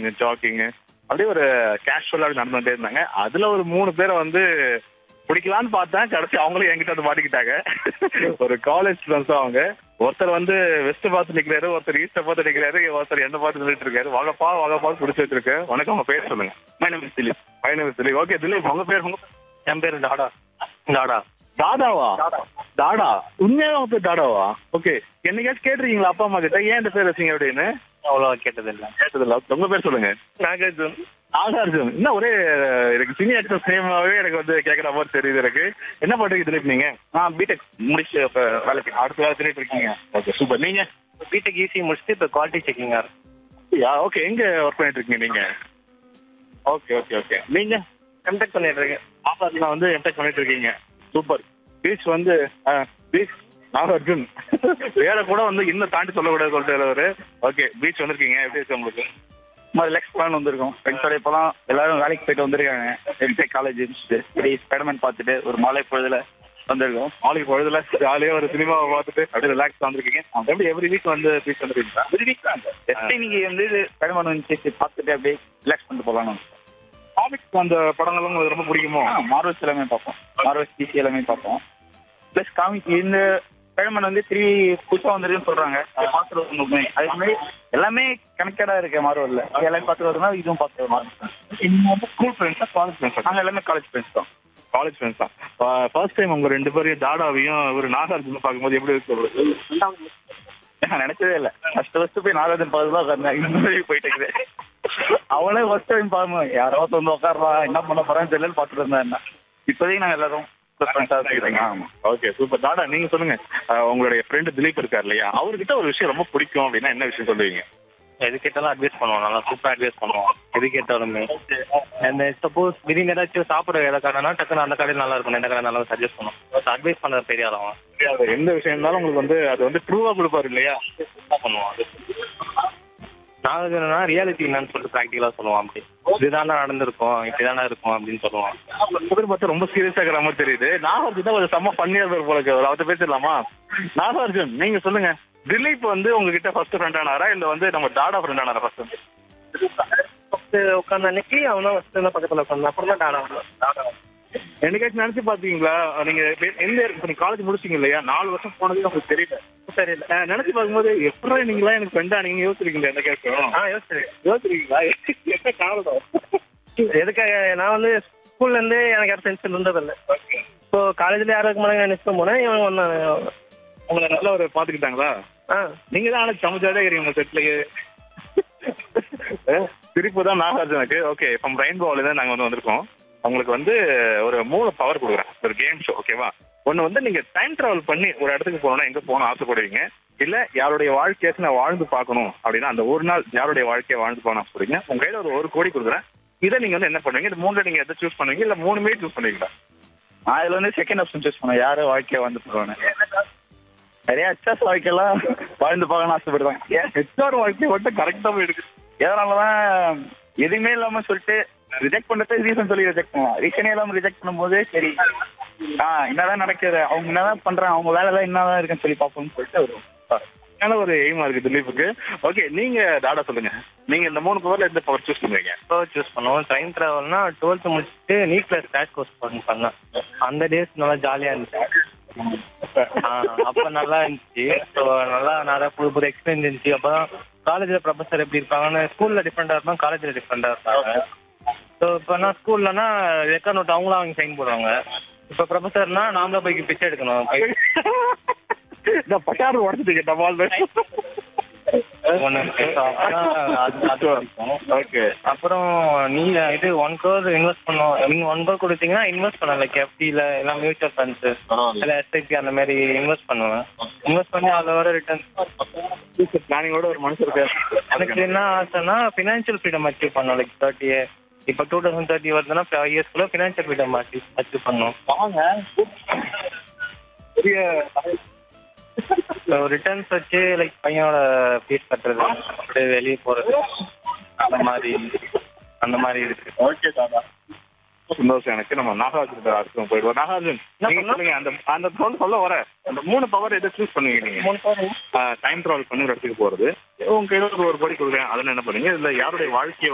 Walking jogging அப்படியே ஒரு கேஷுவலா நடந்துட்டே இருந்தாங்க அதுல ஒரு மூணு பேரை வந்து பிடிக்கலான்னு பார்த்தேன் கடைசி அவங்களும் என்கிட்ட வந்து மாட்டிக்கிட்டாங்க ஒரு காலேஜ் ஸ்டூடெண்ட்ஸ் அவங்க ஒருத்தர் வந்து வெஸ்ட் பார்த்து நிக்கிறாரு ஒருத்தர் ஈஸ்ட பார்த்து நிக்கிறாரு ஒருத்தர் என்ன பார்த்து நின்றுட்டு இருக்காரு வாகப்பா வாகப்பா பிடிச்சி வச்சிருக்கு வணக்கம் உங்க பேர் சொல்லுங்க மை நேம் இஸ் திலீப் பையன் திலீப் ஓகே திலீப் உங்க பேர் உங்க என் பேர் டாடா டாடா தாடாவா தாடா உண்மையாவே உங்க பேர் தாடாவா ஓகே என்னைக்காச்சும் கேட்டிருக்கீங்களா அப்பா அம்மா கிட்ட ஏன் இந்த பேர் வச்சீங்க அப்படின்னு அவ்வளோ கேட்டதில்லை கேட்டதில்ல உங்க பேர் சொல்லுங்க நாகார்ஜுன் நாகார்ஜுன் என்ன ஒரே எனக்கு சீனியர் ஆக்டர் சேமாவே எனக்கு வந்து கேட்குற மாதிரி தெரியுது எனக்கு என்ன பண்றீங்க திலீப் நீங்க நான் பிடெக் முடிச்சு இப்போ வேலைக்கு அடுத்த வேலை திலீப் இருக்கீங்க ஓகே சூப்பர் நீங்க பிடெக் ஈஸி முடிச்சுட்டு இப்போ குவாலிட்டி செக்கிங்கா யா ஓகே எங்க ஒர்க் பண்ணிட்டு இருக்கீங்க நீங்க ஓகே ஓகே ஓகே நீங்க எம்டெக் பண்ணிட்டு இருக்கேன் ஆஃபர்ல வந்து எம்டெக் பண்ணிட்டு இருக்கீங்க சூப்பர் பீச் வந்து பீச் நாகார்ஜுன் வேற கூட வந்து இன்னும் தாண்டி சொல்லக்கூடாது சொல்லிட்டு அவரு ஓகே பீச் வந்திருக்கீங்க எப்படி இருக்கு உங்களுக்கு மாதிரி லெக்ஸ் பிளான் வந்திருக்கோம் ஃப்ரெண்ட்ஸோட இப்போலாம் எல்லாரும் வேலைக்கு போயிட்டு வந்திருக்காங்க எம்டெக் காலேஜ் முடிச்சுட்டு இப்படி ஸ்பைடர்மேன் பார்த்துட்டு ஒரு மாலை பொழுதுல வந்திருக்கோம் நாளைக்கு பொழுதுல ஜாலியா ஒரு சினிமாவை பார்த்துட்டு அப்படியே ரிலாக்ஸ் வந்திருக்கீங்க எப்படி எவ்ரி வீக் வந்து பீச் வந்துருக்கீங்களா ஒரு வீக் தான் ஜஸ்ட் இன்னைக்கு வந்து ஸ்பைடர்மேன் வந்துச்சு பார்த்துட்டு அப்படியே ரிலாக்ஸ் பண்ணிட்டு போகலாம் காமிக்ஸ் அந்த படங்களும் உங்களுக்கு ரொம்ப பிடிக்குமோ மார்வல்ஸ் எல்லாமே பார்ப்போம் மார்வல்ஸ் டிசி எல்லாமே பார்ப்போம் ப்ளஸ் காமிக் இந்த ஸ்பைடர்மேன் வந்து த்ரீ புதுசாக வந்துருக்குன்னு சொல்றாங்க அதை பார்த்துட்டு வரணும் அதே மாதிரி எல்லாமே கனெக்டடா இருக்கு மார்வல்ல எல்லாமே பார்த்துட்டு வரணும் இதுவும் பார்த்துட்டு வரணும் நீங்க வந்து ஸ்கூல் ஃப்ரெண்ட்ஸா காலேஜ் ஃப்ரெண்ட்ஸா நாங்கள் எல்லாமே காலேஜ் ஃப்ரெண்ட்ஸ் தான் காலேஜ் ஃப்ரெண்ட்ஸ் தான் ஃபர்ஸ்ட் டைம் உங்க ரெண்டு பேரையும் தாடாவையும் ஒரு நாகார்ஜுன பார்க்கும்போது எப்படி இருக்கு உங்களுக்கு? நான் நினைச்சதே இல்லை ஃபர்ஸ்ட் ஃபர்ஸ்ட் போய் நாகார்ஜுன் பார்த்து தான் உட்கார்ந்தேன் இந்த மாதிரி போயிட்டு இருக்குது அவனே ஃபர்ஸ்ட் டைம் பார்க்கணும் யாரோ வந்து உட்காரா என்ன பண்ண போறான்னு தெரியல பார்த்துட்டு இருந்தேன் என்ன இப்போதைக்கு நாங்கள் எல்லாரும் ஃப்ரெண்ட்ஸாக இருக்கிறீங்க ஆமாம் ஓகே சூப்பர் தாடா நீங்க சொல்லுங்க அஹ், உங்களுடைய ஃப்ரெண்டு திலீப் இருக்கார் இல்லையா அவர்கிட்ட ஒரு விஷயம் ரொம்ப பிடிக்கும் அப்படின்னா என்ன விஷயம் சொல்லுவீங்க எது கேட்டாலும் அட்வைஸ் பண்ணுவோம் நல்லா சூப்பரா அட்வைஸ் பண்ணுவோம் எது கேட்டாலுமே அந்த சப்போஸ் திடீர்னு ஏதாச்சும் சாப்பிட எதை கடைனா டக்குன்னு அந்த கடையில் நல்லா இருக்கும் இந்த கடை நல்லா சஜஸ்ட் பண்ணுவோம் அட்வைஸ் பண்ண பெரிய ஆள் அவன் எந்த விஷயம் இருந்தாலும் உங்களுக்கு வந்து அது வந்து ட்ரூவா கொடுப்பாரு இல்லையா என்ன பண்ணுவான் அது நான் என்னன்னா ரியாலிட்டி என்னன்னு சொல்லிட்டு ப்ராக்டிக்கலா சொல்லுவான் அப்படி இதுதானே நடந்திருக்கும் இப்படிதானே இருக்கும் அப்படின்னு சொல்லுவான் முதல் பார்த்தா ரொம்ப சீரியஸா இருக்கிற மாதிரி தெரியுது நாகார்ஜுன் தான் ஒரு செம்ம பண்ணியா பேர் போல இருக்கு அவர்கிட்ட பேசிடலாமா நாகார்ஜுன் நீங்க சொல்லுங்க திலீப் வந்து உங்ககிட்ட ஃபர்ஸ்ட் ஃப்ரெண்ட் ஆனாரா இல்ல வந்து நம்ம தாடா ஃப்ரெண்ட் ஆனாரா ஃபர்ஸ்ட் ஃபர்ஸ்ட் உட்காந்த அன்னைக்கு அவன் தான் ஃபர்ஸ்ட் பக்கத்தில் உட்காந்து அப்புறம் தான் டாடா டாடா என்னைக்காச்சும் நினைச்சு பாத்தீங்களா நீங்க எ- எந்த இப்ப நீங்க காலேஜ் முடிச்சீங்க இல்லையா நாலு வருஷம் போனது உங்களுக்கு தெரியல தெரியல அஹ் நினைச்சு பார்க்கும்போது எப்படி நீங்களா எனக்கு ஃப்ரெண்டா நீங்க யோசிச்சிருக்கீங்க என்ன கேட்கும் ஆ யோசிச்சிருக்கேன் யோசிச்சிருக்கீங்களா என்ன காரணம் எதுக்காக நான் வந்து ஸ்கூல்ல இருந்து எனக்கு யாரும் ஃப்ரெண்ட்ஸ் இருந்ததில்லை இப்போ காலேஜ்ல யாரும் இருக்க மாட்டாங்க நினைச்சு போனேன் இவன் வந்தாங்க உங்களை நல்ல ஒரு பாத்துக்கிட்டாங்களா ஆ நீங்க தான் ஆனா சமைச்சாதே இருக்கிறீங்க உங்க செட்லயே திருப்பி தான் நாகார்ஜுனுக்கு ஓகே ஃப்ரம் ரெயின்போல தான் நாங்க வந்து வந்திருக்கோம் உங்களுக்கு வந்து ஒரு மூணு பவர் கொடுக்குறேன் ஒரு கேம் ஷோ ஓகேவா ஒன்னு வந்து நீங்க டைம் டிராவல் பண்ணி ஒரு இடத்துக்கு போகணும்னா எங்க போகணும் ஆசைப்படுவீங்க இல்ல யாருடைய வாழ்க்கையாச்சும் நான் வாழ்ந்து பார்க்கணும் அப்படின்னா அந்த ஒரு நாள் யாருடைய வாழ்க்கையை வாழ்ந்து போகணும் ஆசைப்படுவீங்க உங்க கையில ஒரு ஒரு கோடி கொடுக்குறேன் இதை நீங்க வந்து என்ன பண்ணுவீங்க இந்த மூணுல நீங்க எதை சூஸ் பண்ணுவீங்க இல்ல மூணுமே சூஸ் பண்ணுவீங்களா நான் இதுல வந்து செகண்ட் ஆப்ஷன் சூஸ் பண்ணேன் யாரு வாழ்க்கையை வந்து போவானு நிறைய அச்சாஸ் வாழ்க்கையெல்லாம் வாழ்ந்து பார்க்கணும்னு ஆசைப்படுறாங்க ஹெச்ஆர் வாழ்க்கையை மட்டும் கரெக்டா போய் எடுக்கு எதனாலதான் எதுவுமே இல்லாம சொல்லிட்டு ரிஜெக்ட் பண்ணது ரீசன் சொல்லி ரிஜெக்ட் பண்ணுவோம் ரீசனே இல்லாம ரிஜெக்ட் பண்ணும்போது சரி ஆ என்னதான் நடக்குது அவங்க என்னதான் பண்றாங்க அவங்க வேலை எல்லாம் என்னதான் இருக்குன்னு சொல்லி பார்ப்போம்னு சொல்லிட்டு வரும் நல்ல ஒரு எய்மா இருக்கு திலீப்புக்கு ஓகே நீங்க டாடா சொல்லுங்க நீங்க இந்த மூணு பவர்ல எந்த பவர் சூஸ் பண்ணுவீங்க இப்போ சூஸ் பண்ணுவோம் டைம் ட்ராவல்னா டுவெல்த் முடிச்சுட்டு நீட் கிளாஸ் கிராஷ் கோர்ஸ் பண்ணேன் அந்த டேஸ் நல்லா ஜாலியா இருந்துச்சு ஆ, அப்ப நல்லா இருந்துச்சு ஸோ நல்லா நிறைய புது புது எக்ஸ்பீரியன்ஸ் இருந்துச்சு அப்பதான் காலேஜ்ல ப்ரொஃபஸர் எப்படி இருப்பாங்கன்னு ஸ்கூல்ல டிஃப்ரெண்டா இருப்பாங்க காலேஜ்ல டிஃப்ரெண்டா இருப்பாங்க ஸோ இப்போ நான் ஸ்கூல்லனா ரெக்கார்ட் நோட் அவங்களும் அவங்க சைன் போடுவாங்க இப்போ ப்ரொஃபஸர்னா நாமளே போய் பிச்சை எடுக்கணும் போய் இந்த பட்டாறு உடச்சிட்டு டபால் ஒண்ணு இருக்கு. So, அப்பதான் அது- அது பிடிக்கும். ஓகே அப்புறம் நீ இது ஒன் crore இன்வெஸ்ட் பண்ணோம் நீங்க ஒன் crore கொடுத்தீங்கன்னா இன்வெஸ்ட் பண்ணலாம் லைக் எஃப்டில எல்லாம் மியூச்சுவல் ஃபண்ட்ஸ் இல்ல எஸ்ஐபி அந்த மாதிரி இன்வெஸ்ட் பண்ணுவேன் இன்வெஸ்ட் பண்ணி அதுல வர ரிட்டர்ன் பிளானிங்கோட ஒரு மனுஷன் இருக்காரு எனக்கு என்ன ஆசைன்னா ஃபினான்ஷியல் ஃப்ரீடம் அச்சீவ் பண்ணணும் லைக் தேர்ட்டி இப்போ டூ தௌசண்ட் தேர்ட்டி வருதுன்னா ஃபைவ் இயர்ஸ்க்குள்ள ஃபினான்ஷியல் ஃப்ரீடம் அச்சீவ் அச்சீவ் பண்ணணும் பெரிய ஸோ ரிட்டர்ன்ஸ் வச்சு லைக் பையனோட ஃபீஸ் கட்டுறது அப்படியே வெளியே போறது அந்த மாதிரி அந்த மாதிரி இருக்கு ஓகே தாதா சந்தோஷம் எனக்கு நம்ம நாகார்ஜுன் அடுத்து போயிடுவோம் நாகார்ஜுன் என்ன நீங்க பண்ணலாம்? சொல்லுங்க அந்த அந்த சொல்ல சொல்ல வர அந்த மூணு பவர் எதை சூஸ் பண்ணுவீங்க நீங்க மூணு பேர் டைம் டிராவல் பண்ணி ஒரு இடத்துக்கு போறது உங்க கையில ஒரு ஒரு கோடி கொடுக்குறேன் அதெல்லாம் என்ன பண்ணுவீங்க இதுல யாருடைய வாழ்க்கையை